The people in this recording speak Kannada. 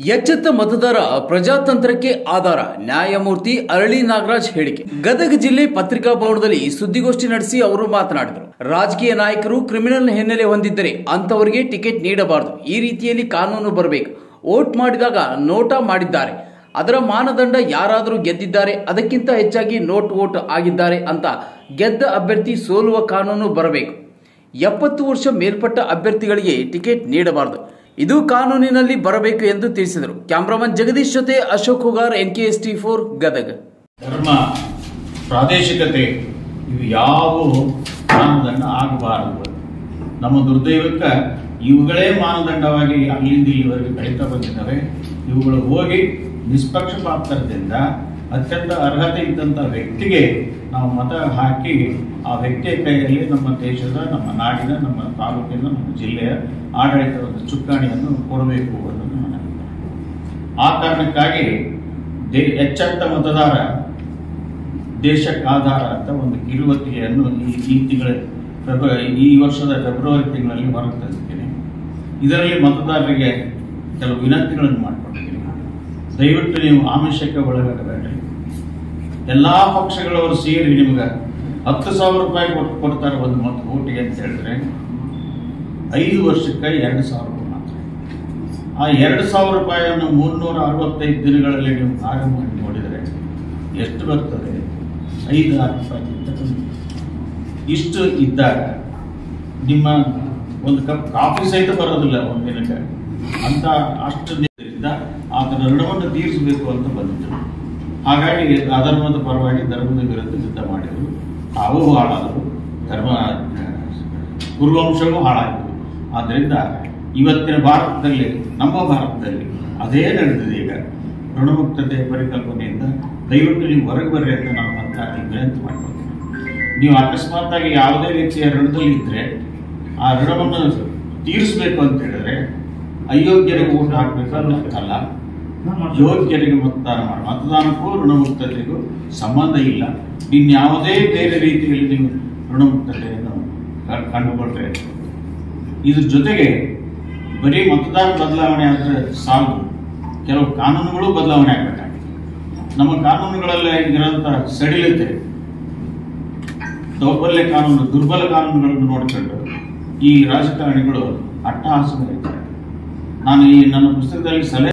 ಎಚ್ಚೆತ್ತ ಮತದಾರ ಪ್ರಜಾತಂತ್ರಕ್ಕೆ ಆಧಾರ ನ್ಯಾಯಮೂರ್ತಿ ಅರಳಿ ನಾಗರಾಜ್ ಹೇಳಿಕೆ ಗದಗ ಜಿಲ್ಲೆ ಪತ್ರಿಕಾ ಭವನದಲ್ಲಿ ಸುದ್ದಿಗೋಷ್ಠಿ ನಡೆಸಿ ಅವರು ಮಾತನಾಡಿದರು ರಾಜಕೀಯ ನಾಯಕರು ಕ್ರಿಮಿನಲ್ ಹಿನ್ನೆಲೆ ಹೊಂದಿದ್ದರೆ ಅಂತವರಿಗೆ ಟಿಕೆಟ್ ನೀಡಬಾರದು ಈ ರೀತಿಯಲ್ಲಿ ಕಾನೂನು ಬರಬೇಕು ವೋಟ್ ಮಾಡಿದಾಗ ನೋಟಾ ಮಾಡಿದ್ದಾರೆ ಅದರ ಮಾನದಂಡ ಯಾರಾದರೂ ಗೆದ್ದಿದ್ದಾರೆ ಅದಕ್ಕಿಂತ ಹೆಚ್ಚಾಗಿ ನೋಟ್ ವೋಟ್ ಆಗಿದ್ದಾರೆ ಅಂತ ಗೆದ್ದ ಅಭ್ಯರ್ಥಿ ಸೋಲುವ ಕಾನೂನು ಬರಬೇಕು ಎಪ್ಪತ್ತು ವರ್ಷ ಮೇಲ್ಪಟ್ಟ ಅಭ್ಯರ್ಥಿಗಳಿಗೆ ಟಿಕೆಟ್ ನೀಡಬಾರದು ಇದು ಕಾನೂನಿನಲ್ಲಿ ಬರಬೇಕು ಎಂದು ತಿಳಿಸಿದರು ಕ್ಯಾಮ್ರಾಮನ್ ಜಗದೀಶ್ ಜೊತೆ Ashok Hugar N K S T four Gadag ಧರ್ಮ ಪ್ರಾದೇಶಿಕತೆ ಇವು ಯಾವುವು ಮಾನದಂಡ ಆಗಬಾರದು ನಮ್ಮ ದುರ್ದೈವಕ್ಕೆ ಇವುಗಳೇ ಮಾನದಂಡವಾಗಿ ಅಲ್ಲಿಂದ ಇಲ್ಲಿವರೆಗೆ ಬೆಳೀತಾ ಬಂದಿದ್ದಾವೆ ಇವುಗಳು ಹೋಗಿ ನಿಷ್ಪಕ್ಷಪಾತದಿಂದ ಅತ್ಯಂತ ಅರ್ಹತೆ ಇದ್ದಂಥ ವ್ಯಕ್ತಿಗೆ ನಾವು ಮತ ಹಾಕಿ ಆ ವ್ಯಕ್ತಿಯ ಕೈಯಲ್ಲಿ ನಮ್ಮ ದೇಶದ ನಮ್ಮ ನಾಡಿನ ನಮ್ಮ ತಾಲೂಕಿನ ನಮ್ಮ ಜಿಲ್ಲೆಯ ಆಡಳಿತದ ಚುಕ್ಕಾಣಿಯನ್ನು ಕೊಡಬೇಕು ಅನ್ನೋದು ನನ್ನ ಅಭಿಪ್ರಾಯ. ಆ ಕಾರಣಕ್ಕಾಗಿ ದೇ ಎಚ್ಚೆತ್ತ ಮತದಾರ ದೇಶಕ್ಕೆ ಆಧಾರ ಅಂತ ಒಂದು ಕಿರುವತ್ತಿಗೆಯನ್ನು ಈ ಈ ತಿಂಗಳ ಫೆಬ್ರ ಈ ವರ್ಷದ ಫೆಬ್ರವರಿ ತಿಂಗಳಲ್ಲಿ ಹೊರಗೆ ತಂದಿದ್ದೀನಿ ಇದರಲ್ಲಿ ಮತದಾರರಿಗೆ ಕೆಲವು ವಿನಂತಿಗಳನ್ನು ಮಾಡಿಕೊಂಡಿದ್ದೀನಿ ದಯವಿಟ್ಟು ನೀವು ಆಮಿಷಕ್ಕೆ ಒಳಗಾಗಬೇಡ್ರಿ ಎಲ್ಲ ಪಕ್ಷಗಳವರು ಸೇರಿ ನಿಮ್ಗೆ ಹತ್ತು ಸಾವಿರ ರೂಪಾಯಿ ಕೊಟ್ಟು ಕೊಡ್ತಾರೆ ಒಂದು ಮತ ಓಟಿಗೆ ಅಂತ ಹೇಳಿದ್ರೆ ಐದು ವರ್ಷಕ್ಕೆ ಎರಡು ಸಾವಿರ ರೂಪಾಯಿ ಮಾತ್ರ ಆ ಎರಡು ಸಾವಿರ ರೂಪಾಯಿಯನ್ನು ಮುನ್ನೂರ ಅರವತ್ತೈದು ದಿನಗಳಲ್ಲಿ ನೀವು ಭಾಗ ಮಾಡಿ ನೋಡಿದರೆ ಎಷ್ಟು ಬರ್ತದೆ ಐದು ಆರು ರೂಪಾಯಿ ಇರ್ತಕ್ಕಂಥ ಇಷ್ಟು ಇದ್ದಾಗ ನಿಮ್ಮ ಒಂದು ಕಪ್ ಕಾಫಿ ಸಹಿತ ಬರೋದಿಲ್ಲ ಒಂದು ದಿನಕ್ಕೆ ಅಂತ ಅಷ್ಟು ಇದರಿಂದ ಆತನ ಋಣವನ್ನು ತೀರಿಸಬೇಕು ಅಂತ ಬಂದಿದ್ರು ಹಾಗಾಗಿ ಅಧರ್ಮದ ಪರವಾಗಿ ಧರ್ಮದ ವಿರುದ್ಧ ಯುದ್ಧ ಮಾಡಿದರು ತಾವು ಹಾಳಾದರು ಧರ್ಮ ಕುರುವಂಶವೂ ಹಾಳಾಯಿತು ಆದ್ದರಿಂದ ಇವತ್ತಿನ ಭಾರತದಲ್ಲಿ ನಮ್ಮ ಭಾರತದಲ್ಲಿ ಅದೇ ನಡೆದಿದೆ ಈಗ ಋಣಮುಕ್ತತೆ ಪರಿಕಲ್ಪನೆಯಿಂದ ದಯವಿಟ್ಟು ನೀವು ಹೊರಗೆ ಬರ್ರಿ ಅಂತ ನಾನು ಸರ್ಕಾರಕ್ಕೆ ವಿನಂತಿ ಮಾಡ್ಕೊಳ್ತೀನಿ ನೀವು ಅಕಸ್ಮಾತ್ ಆಗಿ ಯಾವುದೇ ವ್ಯಕ್ತಿಯ ಋಣದಲ್ಲಿ ಇದ್ರೆ ಆ ಋಣವನ್ನು ತೀರಿಸಬೇಕು ಅಂತ ಹೇಳಿದ್ರೆ ಅಯೋಗ್ಯರಿಗೆ ಓಟ್ ಹಾಕಬೇಕು ಅನ್ನೋ ಅಲ್ಲ ಯೋಗ್ಯರಿಗೆ ಮತದಾನ ಮಾಡಿ ಮತದಾನಕ್ಕೂ ಋಣಮುಕ್ತತೆಗೂ ಸಂಬಂಧ ಇಲ್ಲ ಇನ್ಯಾವುದೇ ಬೇರೆ ರೀತಿಯಲ್ಲಿ ನೀವು ಋಣಮುಕ್ತತೆಯನ್ನು ಕ- ಕಂಡುಕೊಂಡ್ರೆ ಇದ್ರ ಜೊತೆಗೆ ಬರೀ ಮತದಾರ ಬದಲಾವಣೆ ಆದರೆ ಸಾಲದು ಕೆಲವು ಕಾನೂನುಗಳು ಬದಲಾವಣೆ ಆಗಬೇಕಾಗಿದೆ ನಮ್ಮ ಕಾನೂನುಗಳಲ್ಲಿ ಇರೋಂಥ ಸಡಿಲತೆ ದೌರ್ಬಲ್ಯ ಕಾನೂನು ದುರ್ಬಲ ಕಾನೂನುಗಳನ್ನು ನೋಡಿಕೊಂಡು ಈ ರಾಜಕಾರಣಿಗಳು ಅಟ್ಟಹಾಸ ನಾನು ಈ ನನ್ನ ಪುಸ್ತಕದಲ್ಲಿ ಸಲಹೆ